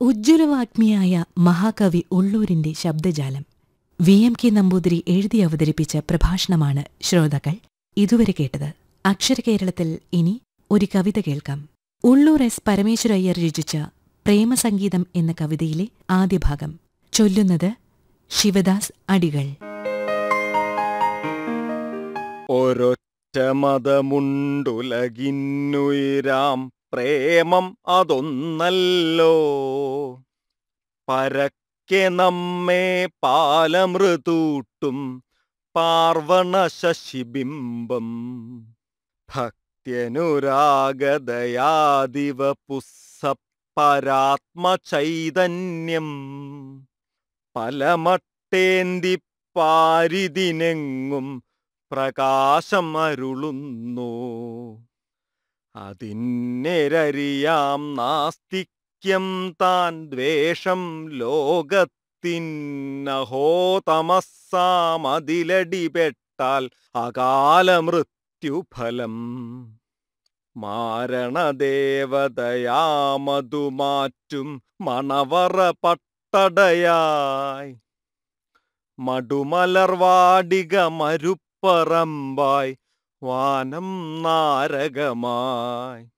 ഉജ്ജ്വലവാഗ്മിയായ മഹാകവി ഉള്ളൂരിന്റെ ശബ്ദജാലം വി എം കെ നമ്പൂതിരി എഴുതി അവതരിപ്പിച്ച പ്രഭാഷണമാണ് ശ്രോതാക്കൾ ഇതുവരെ കേട്ടത് അക്ഷരകേരളത്തിൽ ഇനി ഒരു കവിത കേൾക്കാം ഉള്ളൂർ എസ് പരമേശ്വരയ്യർ രചിച്ച പ്രേമസംഗീതം എന്ന കവിതയിലെ ആദ്യ ഭാഗം ചൊല്ലുന്നത് ശിവദാസ് അടികൾ ഒരൊറ്റ മതമുണ്ടുലകിന്നുയരാം പ്രേമം അതൊന്നല്ലോ പരക്കെ നമ്മെ പാലമൃതൂട്ടും പാർവണ ശശിബിംബം ഭക്ത്യനുരാഗതയാദിവ പുസ്സപരാത്മചൈതന്യം പലമട്ടേന്തി പാരിതിനെങ്ങും പ്രകാശം അരുളുന്നു അതിന്നെരറിയാം നാസ്തിക്യം താൻ ദ്വേഷം ലോകത്തിന്നഹോ തമസ്സാമതിലടിപെട്ടാൽ അകാല മൃത്യുഫലം മാരണദേവതയാമതുമാറ്റും മണവറ പട്ടടയായി മടുമലർവാടിക മരുപ്പറമ്പായി വാനം നാരകമായി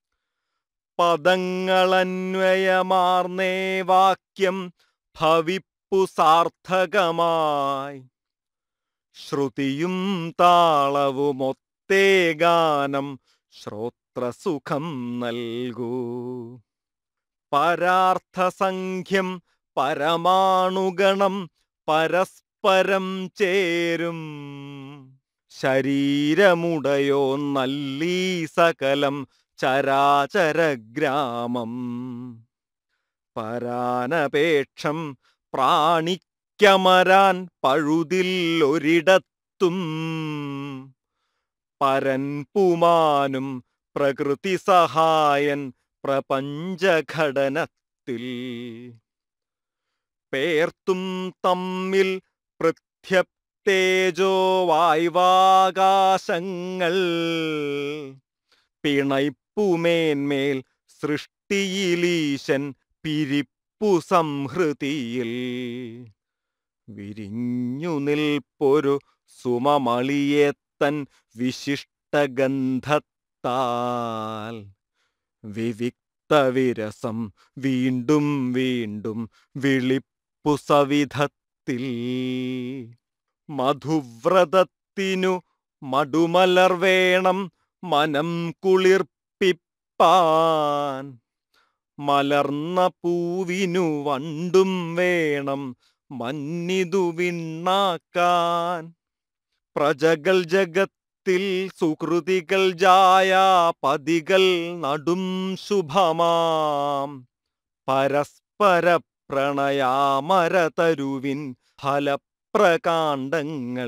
പദങ്ങളന്വയമാർന്നേ വാക്യം ഭവിപ്പു സാർത്ഥകമായി ശ്രുതിയും താളവുമൊത്തേ ഗാനം ശ്രോത്രസുഖം നൽകൂ പരാർത്ഥസംഖ്യം പരമാണുഗണം പരസ്പരം ചേരും ശരീരമുടയോ നല്ലീ സകലം ചരാചരഗ്രാമം പരാനപേക്ഷം പ്രാണിക്കമരാൻ പഴുതില്ലൊരിടത്തും പരൻ പുമാനും പ്രകൃതി സഹായൻ പ്രപഞ്ചഘടനത്തിൽ പേർത്തും തമ്മിൽ പൃഥ്യപ്തേജോ വായ്വാകാശങ്ങൾ പിണൈപ്പുമേന്മേൽ സൃഷ്ടിയിലീശൻ പിരിപ്പു സംഹൃതിയിൽ വിരിഞ്ഞു നിൽപ്പൊരു സുമമളിയേത്തൻ വിശിഷ്ടഗന്ധത്താൽ വിവിക്തവിരസം വീണ്ടും വീണ്ടും വിളിപ്പു സവിധത്തിൽ മധുവ്രതത്തിനു മടുമലർ വേണം മനം കുളിർപ്പിപ്പാൻ മലർന്ന പൂവിനു വണ്ടും വേണം മന്നിതു വിണ്ണാക്കാൻ പ്രജകൾ ജഗത്തിൽ സുകൃതികൾ ജായാപതികൾ നടും ശുഭമാം പരസ്പര പ്രണയാമരതരുവിൻ ഫലപ്രകാണ്ഡങ്ങൾ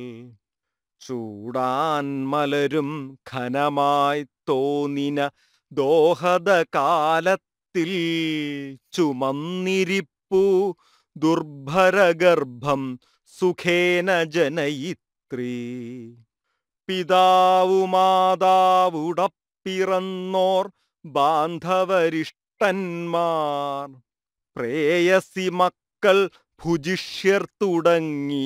ചൂടാൻ മലരും ഘനമായി തോന്നിന ദോഹദ കാലത്തിൽ ചുമന്നിരിപ്പു ദുർഭരഗർഭം സുഖേന ജനയിത്രീ പിതാവു മാതാവുടപ്പിറന്നോർ ബാന്ധവരിഷ്ടന്മാർ പ്രേയസി മക്കൾ ഭുജിഷ്യർ തുടങ്ങി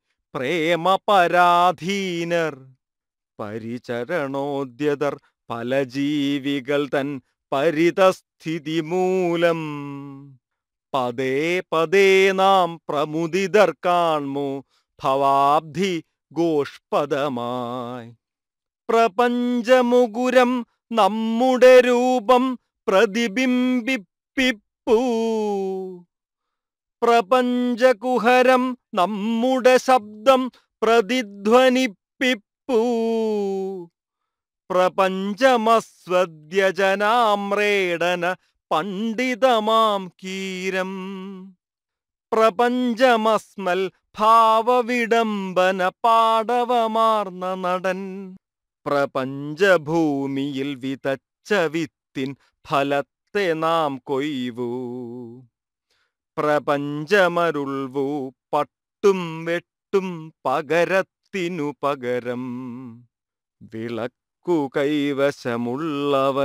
പ്രേമപരാധീനർ പരിചരണോദ്യതർ പല ജീവികൾ തൻ പരിതസ്ഥിതി മൂലം പതേ പതേ നാം പ്രമുദിതർ കാൺമു ഭവാബ്ധി ഗോഷ്പദമായി പ്രപഞ്ചമുകുരം നമ്മുടെ രൂപം പ്രതിബിംബിപ്പിപ്പൂ പ്രപഞ്ചകുഹരം നമ്മുടെ ശബ്ദം പ്രതിധ്വനിപ്പിപ്പൂ പ്രപഞ്ചമസ്വദ്യജനാമ്രേടന പണ്ഡിതമാം കീരം പ്രപഞ്ചമസ്മൽ ഭാവവിഡംബന പാടവമാർന്ന നടൻ പ്രപഞ്ചഭൂമിയിൽ വിതച്ച വിത്തിൻ ഫലത്തെ നാം കൊയ്വൂ പ്രപഞ്ചമരുൾവൂ പട്ടും വെട്ടും പകരത്തിനു പകരം വിളക്കു കൈവശമുള്ളവ